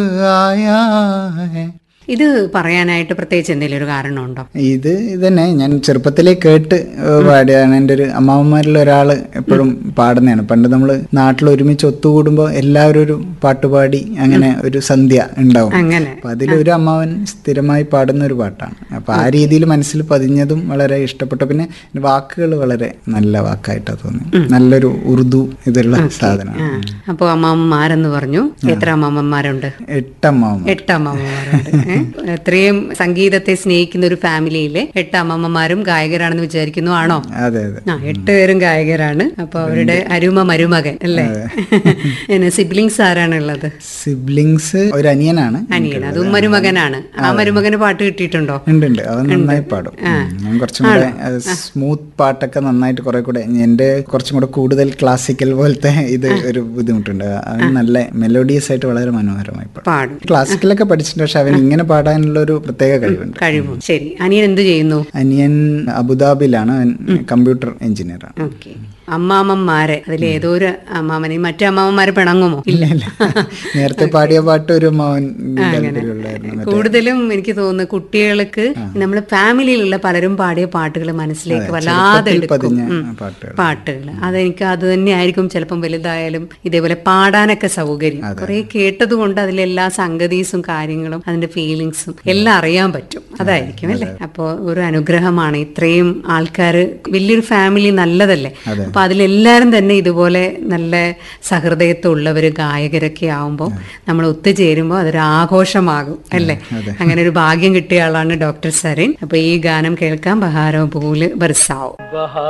आया है ഇത് പറയാനായിട്ട് പ്രത്യേകിച്ച് എന്തെങ്കിലും ഒരു കാരണമുണ്ടോ ഇത് ഇതന്നെ ഞാൻ ചെറുപ്പത്തിലേ കേട്ട് ഏഹ്, പാടിയാണ് എൻ്റെ ഒരു അമ്മാവന്മാരിൽ ഒരാൾ എപ്പോഴും പാടുന്നതാണ് പണ്ട് നമ്മൾ നാട്ടിൽ ഒരുമിച്ച് ഒത്തുകൂടുമ്പോൾ എല്ലാവരും ഒരു പാട്ടുപാടി അങ്ങനെ ഒരു സന്ധ്യ ഉണ്ടാവും അങ്ങനെ അപ്പൊ അതിലൊരു അമ്മാവൻ സ്ഥിരമായി പാടുന്ന ഒരു പാട്ടാണ് അപ്പൊ ആ രീതിയിൽ മനസ്സിൽ പതിഞ്ഞതും വളരെ ഇഷ്ടപ്പെട്ടു പിന്നെ വാക്കുകൾ വളരെ നല്ല വാക്കായിട്ടാ തോന്നി നല്ലൊരു ഉറുദു ഇതുള്ള സാധനമാണ് അപ്പോൾ അമ്മാമ്മമാരെന്ന് പറഞ്ഞു എത്ര അമ്മാമ്മമാരുണ്ട് എട്ട് അമ്മാവന്മാർ എട്ട് അമ്മമ്മമാരുണ്ട് ഏ? എത്രയും സംഗീതത്തെ സ്നേഹിക്കുന്ന ഒരു ഫാമിലിയിലെ എട്ട് അമ്മമ്മമാരും ഗായകരാണെന്ന് വിചാരിക്കുന്നു ആണോ അതെ അതെ ആ എട്ട് പേരും ഗായകരാണ് അപ്പൊ അവരുടെ അരുമ മരുമകൻ അല്ലേ പിന്നെ സിബ്ലിങ്സ് ആരാണുള്ളത് സിബ്ലിങ്സ് ഒരു അനിയനാണ് അനിയൻ അതും മരുമകനാണ് ആ മരുമകന് പാട്ട് കിട്ടിയിട്ടുണ്ടോ ഉണ്ട് ഉണ്ട് അവൻ നന്നായി പാടും ഉം. ഞാൻ കുറച്ചും കൂടെ സ്മൂത്ത് പാട്ടൊക്കെ നന്നായിട്ട് കുറെ കൂടെ എന്റെ കുറച്ചും കൂടെ കൂടുതൽ ക്ലാസിക്കൽ പോലത്തെ ഇത് ഒരു ബുദ്ധിമുട്ടുണ്ട് അവൻ നല്ല മെലോഡിയസ് ആയിട്ട് വളരെ മനോഹരമായി പാടും പാടും ക്ലാസിക്കലൊക്കെ പഠിച്ചിട്ടുണ്ട് പക്ഷെ അവൻ ഇങ്ങനെ പാടാനുള്ള ഒരു പ്രത്യേക കഴിവുണ്ട് കഴിവും ശരി അനിയൻ എന്ത് ചെയ്യുന്നു അനിയൻ അബുദാബിയിലാണ് അവൻ കമ്പ്യൂട്ടർ എഞ്ചിനീയർ ആണ് ഓക്കെ അമ്മാമ്മമാരെ അതിൽ ഏതോ ഒരു അമ്മാമനെ മറ്റു അമ്മാമ്മമാരെ പിണങ്ങുമോ ഇല്ല ഇല്ല നേരത്തെ പാടിയ പാട്ട് ഒരു മൗൻ താല്പര്യമുള്ളായിരുന്നു കൂടുതലും എനിക്ക് തോന്നുന്നു കുട്ടികൾക്ക് നമ്മുടെ ഫാമിലിയിലുള്ള പലരും പാടിയ പാട്ടുകൾ മനസ്സിലേക്ക് വല്ലാതെ എടുക്കും പതിഞ്ഞ ഉം. പാട്ടുകൾ പാട്ടുകൾ അതെനിക്ക് അത് തന്നെയായിരിക്കും ചിലപ്പം വലുതായാലും ഇതേപോലെ പാടാനൊക്കെ സൗകര്യം കുറെ കേട്ടത് കൊണ്ട് അതിലെല്ലാ സംഗതീസും കാര്യങ്ങളും അതിന്റെ ഫീലിങ്സും എല്ലാം അറിയാൻ പറ്റും അതായിരിക്കും അല്ലേ അപ്പോൾ ഒരു അനുഗ്രഹമാണ് ഇത്രയും ആൾക്കാർ വലിയൊരു ഫാമിലി നല്ലതല്ലേ അപ്പൊ അതിലെല്ലാരും തന്നെ ഇതുപോലെ നല്ല സഹൃദയത്തുള്ളവർ ഗായകരൊക്കെ ആവുമ്പോൾ നമ്മൾ ഒത്തുചേരുമ്പോൾ അതൊരു ആഘോഷമാകും അല്ലേ അങ്ങനെ ഒരു ഭാഗ്യം കിട്ടിയ ആളാണ് ഡോക്ടർ സരിൻ അപ്പൊ ഈ ഗാനം കേൾക്കാൻ ബഹാരോ പൂല് ബർസാവും